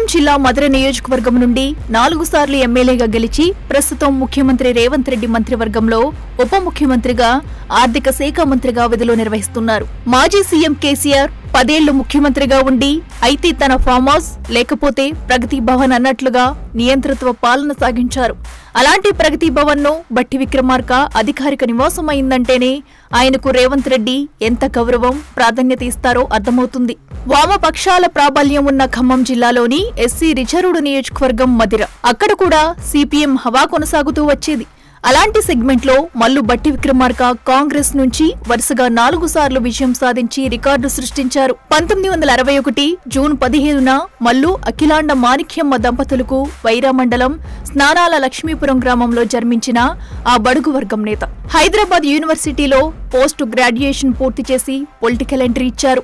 జిల్లా మధుర నియోజకవర్గం నుండి నాలుగు సార్లు ఎమ్మెల్యేగా గెలిచి ప్రస్తుతం ముఖ్యమంత్రి రేవంత్ రెడ్డి మంత్రివర్గంలో ఉప ముఖ్యమంత్రిగా ఆర్థిక శాఖ మంత్రిగా విధులు నిర్వహిస్తున్నారు మాజీ సీఎం కేసీఆర్ పదేళ్లు ముఖ్యమంత్రిగా ఉండి అయితే తన ఫామ్ హౌస్ లేకపోతే ప్రగతి భవన్ అన్నట్లుగా నియంతృత్వ పాలన సాగించారు అలాంటి ప్రగతి భవన్ ను బట్టి విక్రమార్క అధికారిక నివాసం అయిందంటేనే ఆయనకు రేవంత్ రెడ్డి ఎంత గౌరవం ప్రాధాన్యత ఇస్తారో అర్థమవుతుంది వామపక్షాల ప్రాబల్యం ఉన్న ఖమ్మం జిల్లాలోని ఎస్సీ రిజర్వ్డ్ నియోజకవర్గం మదిర అక్కడ కూడా సిపిఎం హవా కొనసాగుతూ వచ్చేది అలాంటి సెగ్మెంట్ లో మల్లు బట్టి విక్రమార్క కాంగ్రెస్ నుంచి వరుసగా నాలుగు సార్లు విజయం సాధించి రికార్డు సృష్టించారు పంతొమ్మిది వందల అరవై ఒకటి జూన్ పదిహేనున మల్లు అఖిలాండ మాణిక్యమ్మ దంపతులకు వైరా మండలం స్నానాల లక్ష్మీపురం గ్రామంలో జన్మించిన ఆ బడుగు వర్గం నేత హైదరాబాద్ యూనివర్సిటీలో పోస్ట్ గ్రాడ్యుయేషన్ పూర్తి చేసి పొలిటికల్ ఎంట్రీ ఇచ్చారు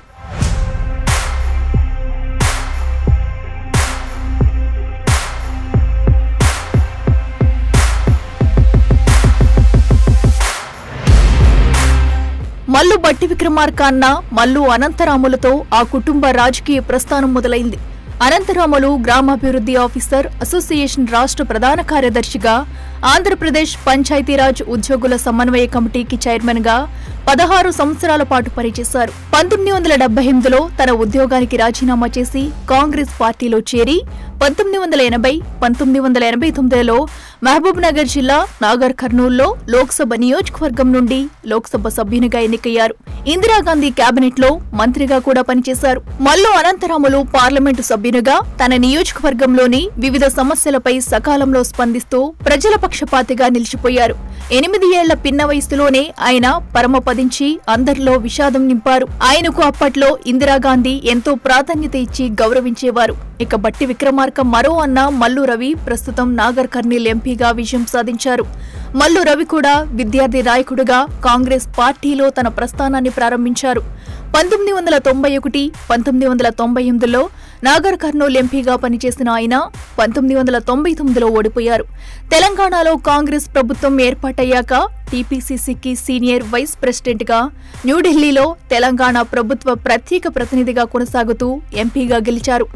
మల్లు బట్టి విక్రమార్క అన్న మల్లు అనంతరాములతో ఆ కుటుంబ రాజకీయ ప్రస్థానం మొదలైంది అనంతరాములు గ్రామాభివృద్ధి ఆఫీసర్ అసోసియేషన్ రాష్ట్ర ప్రధాన కార్యదర్శిగా ఆంధ్రప్రదేశ్ పంచాయతీరాజ్ ఉద్యోగుల సమన్వయ కమిటీకి చైర్మన్ గా పదహారు సంవత్సరాల పాటు పనిచేశారు పంతొమ్మిది వందల డెబ్బై ఎనిమిదిలో తన ఉద్యోగానికి రాజీనామా చేసి కాంగ్రెస్ పార్టీలో చేరి పంతొమ్మిది వందల ఎనభై పంతొమ్మిది వందల ఎనభై తొమ్మిదిలో మహబూబ్ నగర్ జిల్లా నాగర్ కర్నూల్లో లోక్సభ నియోజకవర్గం నుండి లోక్సభ సభ్యునిగా ఎన్నికయ్యారు ఇందిరాగాంధీ కేబినెట్ లో మంత్రిగా కూడా పనిచేశారు మల్లు అనంతరాములు పార్లమెంటు సభ్యునిగా తన నియోజకవర్గంలోని వివిధ సమస్యలపై సకాలంలో స్పందిస్తూ ప్రజల పక్షపాతిగా నిలిచిపోయారు ఎనిమిది ఏళ్ల పిన్న వయసులోనే ఆయన పరమపదించి అందరిలో విషాదం నింపారు ఆయనకు అప్పట్లో ఇందిరాగాంధీ ఎంతో ప్రాధాన్యత ఇచ్చి గౌరవించేవారు ఇక బట్టి విక్రమార్క మరో అన్న మల్లు రవి ప్రస్తుతం నాగర్ కర్నీల్ ఎంపీగా విజయం సాధించారు మల్లు రవి కూడా విద్యార్థి నాయకుడిగా కాంగ్రెస్ పార్టీలో తన ప్రస్థానాన్ని ప్రారంభించారు పంతొమ్మిది వందల తొంభై ఒకటి పంతొమ్మిది వందల తొంభై ఎనిమిదిలో నాగర్ కర్నూల్ ఎంపీగా పనిచేసిన ఆయన పంతొమ్మిది వందల తొంభై తొమ్మిదిలో ఓడిపోయారు తెలంగాణలో కాంగ్రెస్ ప్రభుత్వం ఏర్పాటయ్యాక టీపీసీసీకి సీనియర్ వైస్ ప్రెసిడెంట్గా న్యూఢిల్లీలో తెలంగాణ ప్రభుత్వ ప్రత్యేక ప్రతినిధిగా కొనసాగుతూ ఎంపీగా గెలిచారు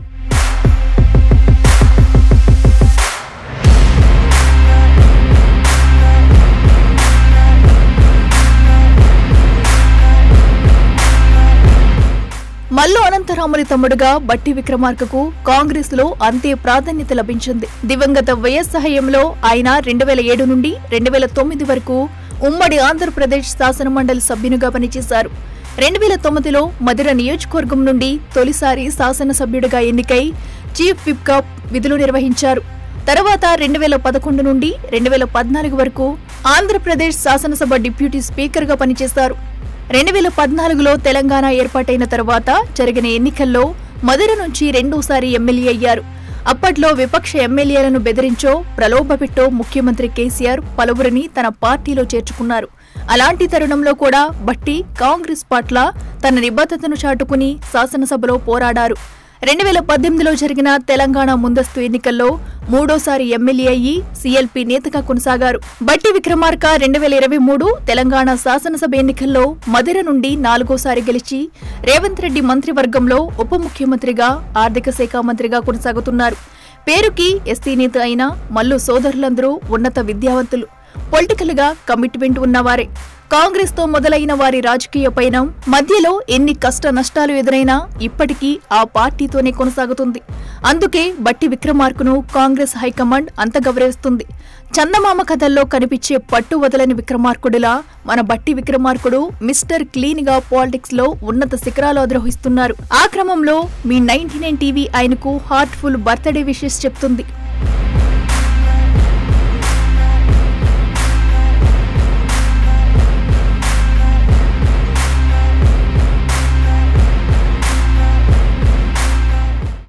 మల్లు అనంతరాముని తమ్ముడుగా బట్టి విక్రమార్కకు కాంగ్రెస్ లో అంతే ప్రాధాన్యత లభించింది దివంగత వైఎస్ హయాంలో ఆయన రెండు వేల ఏడు నుండి రెండు వేల తొమ్మిది వరకు ఉమ్మడి ఆంధ్రప్రదేశ్ శాసనమండలి సభ్యునిగా పనిచేశారు రెండు వేల తొమ్మిదిలో మధుర నియోజకవర్గం నుండి తొలిసారి శాసనసభ్యుడిగా ఎన్నికై చీఫ్ విప్ గా విధులు నిర్వహించారు తర్వాత రెండు వేల పదకొండు నుండి రెండు వేల పద్నాలుగు వరకు ఆంధ్రప్రదేశ్ శాసనసభ డిప్యూటీ స్పీకర్గా పనిచేశారు రెండు వేల పద్నాలుగులో తెలంగాణ ఏర్పాటైన తర్వాత జరిగిన ఎన్నికల్లో మధుర నుంచి రెండోసారి ఎమ్మెల్యే అయ్యారు అప్పట్లో విపక్ష ఎమ్మెల్యేలను బెదిరించో ప్రలోభపెట్టో ముఖ్యమంత్రి కేసీఆర్ పలువురిని తన పార్టీలో చేర్చుకున్నారు అలాంటి తరుణంలో కూడా బట్టి కాంగ్రెస్ పట్ల తన నిబద్ధతను చాటుకుని శాసనసభలో పోరాడారు రెండు వేల పద్దెనిమిదిలో జరిగిన తెలంగాణ ముందస్తు ఎన్నికల్లో మూడోసారి ఎమ్మెల్యే అయ్యి సీఎల్పీ నేతగా కొనసాగారు బట్టి విక్రమార్క రెండు వేల ఇరవై మూడు తెలంగాణ శాసనసభ ఎన్నికల్లో మధుర నుండి నాలుగోసారి గెలిచి రేవంత్ రెడ్డి మంత్రివర్గంలో ఉప ముఖ్యమంత్రిగా ఆర్థిక శాఖ మంత్రిగా కొనసాగుతున్నారు పేరుకి ఎస్సీ నేత అయిన మల్లు సోదరులందరూ ఉన్నత విద్యావంతులు పొలిటికల్ గా కమిట్మెంట్ ఉన్నవారే కాంగ్రెస్ తో మొదలైన వారి రాజకీయ పయనం మధ్యలో ఎన్ని కష్ట నష్టాలు ఎదురైనా ఇప్పటికీ ఆ పార్టీతోనే కొనసాగుతుంది అందుకే బట్టి విక్రమార్కును కాంగ్రెస్ హైకమాండ్ అంత గౌరవిస్తుంది చందమామ కథల్లో కనిపించే పట్టు వదలని విక్రమార్కుడిలా మన బట్టి విక్రమార్కుడు మిస్టర్ క్లీన్ గా పాలిటిక్స్ లో ఉన్నత శిఖరాలు అధిరోహిస్తున్నారు ఆ క్రమంలో మీ నైన్టీ నైన్ టీవీ ఆయనకు హార్ట్ఫుల్ బర్త్డే విషెస్ చెప్తుంది